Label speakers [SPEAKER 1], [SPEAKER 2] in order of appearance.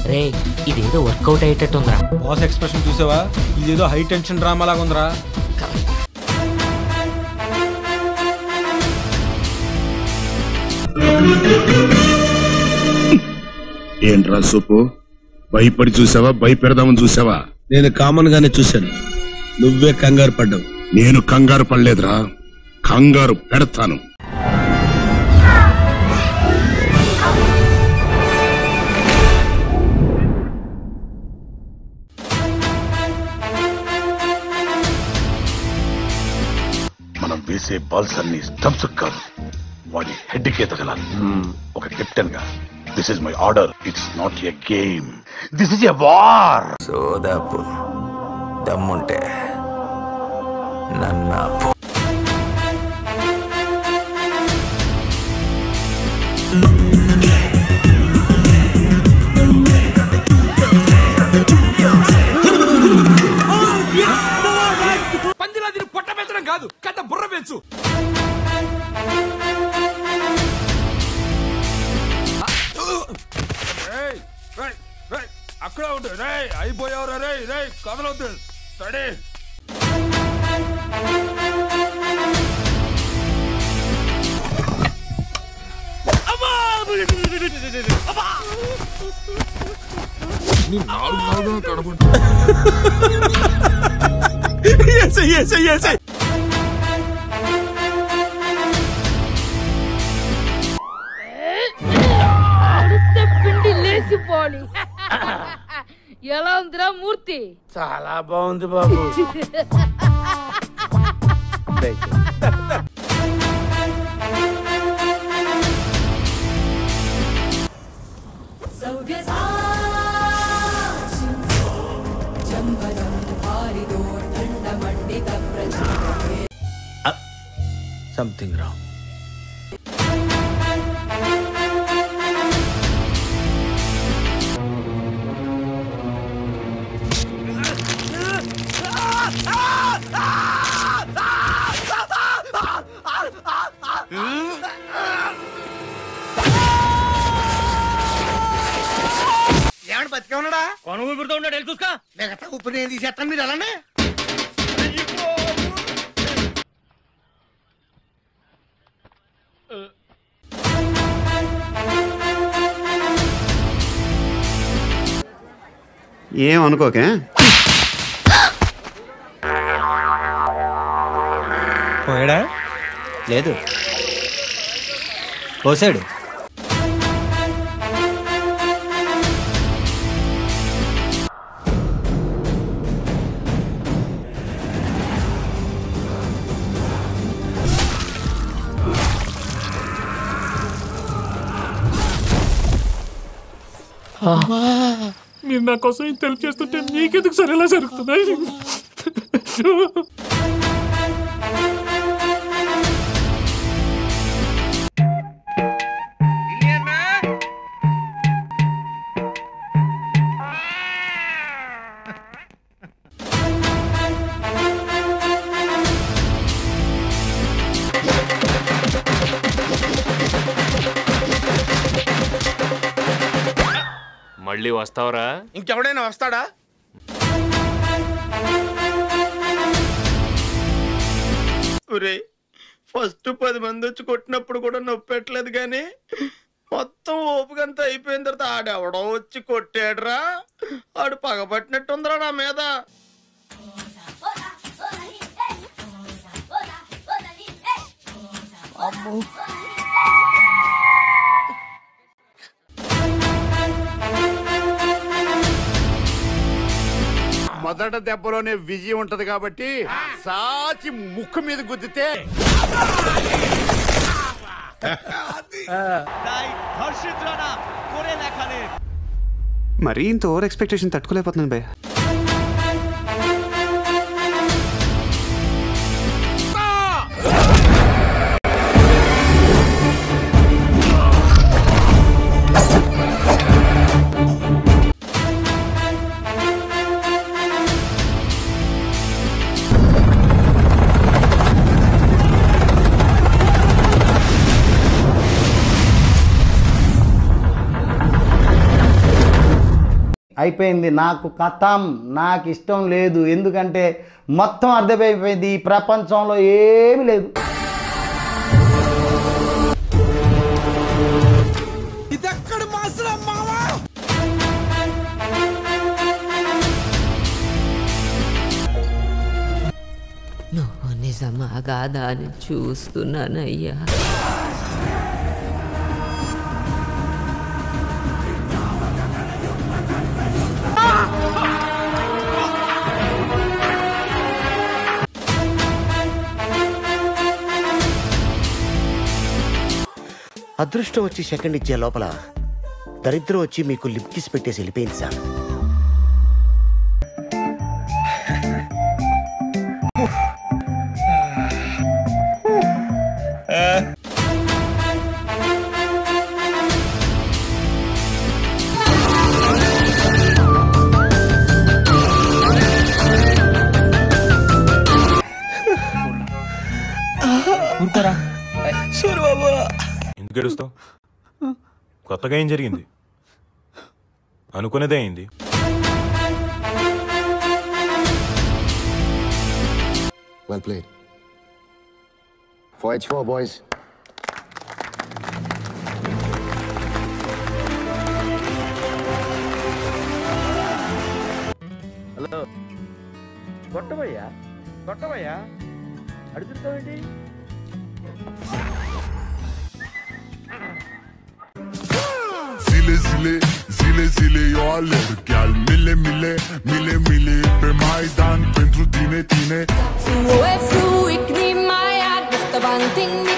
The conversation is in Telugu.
[SPEAKER 1] రే ఇదేదో వర్కౌట్ అయ్యేటట్టుందిరా
[SPEAKER 2] బాస్ ఎక్స్ప్రెషన్ చూసావా ఇదేదో హై టెన్షన్ డ్రామా లాగా ఉందిరా
[SPEAKER 3] ఏంట్రా సూపు భయపడి చూసావా భయపెడదామని చూసావా
[SPEAKER 4] నేను కామన్ గానే చూశాను నువ్వే కంగారు పడ్డావు
[SPEAKER 3] నేను కంగారు పడలేదురా కంగారు పెడతాను
[SPEAKER 5] మనం వేసే బాల్స్ అన్ని స్టంప్స్ కాదు వాడి హెడ్ కే తగలాలి ఒక కెప్టెన్ గా this is my order it's not a game this is a war
[SPEAKER 6] సోదాపు దమ్ముంటే నన్నాపు
[SPEAKER 2] పందిలా దీన్ని పొట్ట పెంచడం కాదు కథ బుర్ర పెంచు అక్కడ ఉండు రే అయిపోయావు రే రే కదలొద్దు రెడీ
[SPEAKER 7] అడితే పిండి లేచిపోవాలి ఎలా ఉందిరా మూర్తి
[SPEAKER 8] చాలా బాగుంది బాబు సంథింగ్ రాంగ్
[SPEAKER 9] ఏమంటే బతికే ఉన్నాడా
[SPEAKER 8] కొన ఊపిరితో ఉన్నాడు వెళ్ళి చూసుకో
[SPEAKER 9] మిగతా ఉప్పు నేను తీసేస్తాను మీరు అలానే
[SPEAKER 10] ఏం అనుకోకే
[SPEAKER 2] పోయాడా
[SPEAKER 8] లేదు పోసాడు
[SPEAKER 2] మీరు నా కోసం ఇంత హెల్ప్ చేస్తుంటే మీకెందుకు సరే ఎలా జరుగుతున్నాయి
[SPEAKER 11] మళ్ళీ వస్తావరా
[SPEAKER 9] ఇంకెవడైనా వస్తాడా ఒరే ఫస్ట్ పది మంది వచ్చి కొట్టినప్పుడు కూడా నొప్పి పెట్టలేదు కానీ మొత్తం ఓపుకంతా అయిపోయిన తర్వాత ఆడెవడో వచ్చి కొట్టాడురా ఆడు పగబట్టినట్టుందిరా నా మీద
[SPEAKER 3] మొదట దెబ్బలోనే విజయం ఉంటది కాబట్టి సాచి ముక్కు మీద గుద్దితే
[SPEAKER 10] మరీ ఇంత ఓవర్ ఎక్స్పెక్టేషన్ తట్టుకోలేకపోతున్నాను భయ్య
[SPEAKER 11] అయిపోయింది నాకు కథం నాకు ఇష్టం లేదు ఎందుకంటే మొత్తం అర్థమైపోయింది ఈ ప్రపంచంలో ఏమీ లేదు
[SPEAKER 12] నువ్వు నిజమా కాదా అని చూస్తున్నానయ్యా
[SPEAKER 13] అదృష్టం వచ్చి సెకండ్ ఇచ్చే లోపల దరిద్రం వచ్చి మీకు లిప్ కిస్ పెట్టేసి వెళ్ళిపోయింది సార్
[SPEAKER 14] ఎందుకు ఏడుస్తావు కొత్తగా ఏం జరిగింది అనుకునేదే అయింది
[SPEAKER 15] Well played. Four H4, boys.
[SPEAKER 9] Hello కొట్టబయ్యా కొట్టబయ్యా అడుగుతావేంటి
[SPEAKER 16] Zile, zile, zile, zile Eu alerg Chiar mile, mile, mile, mile Pe Maidan pentru tine, tine
[SPEAKER 17] Nu e fluid, ni mai ad, basta vanting, ni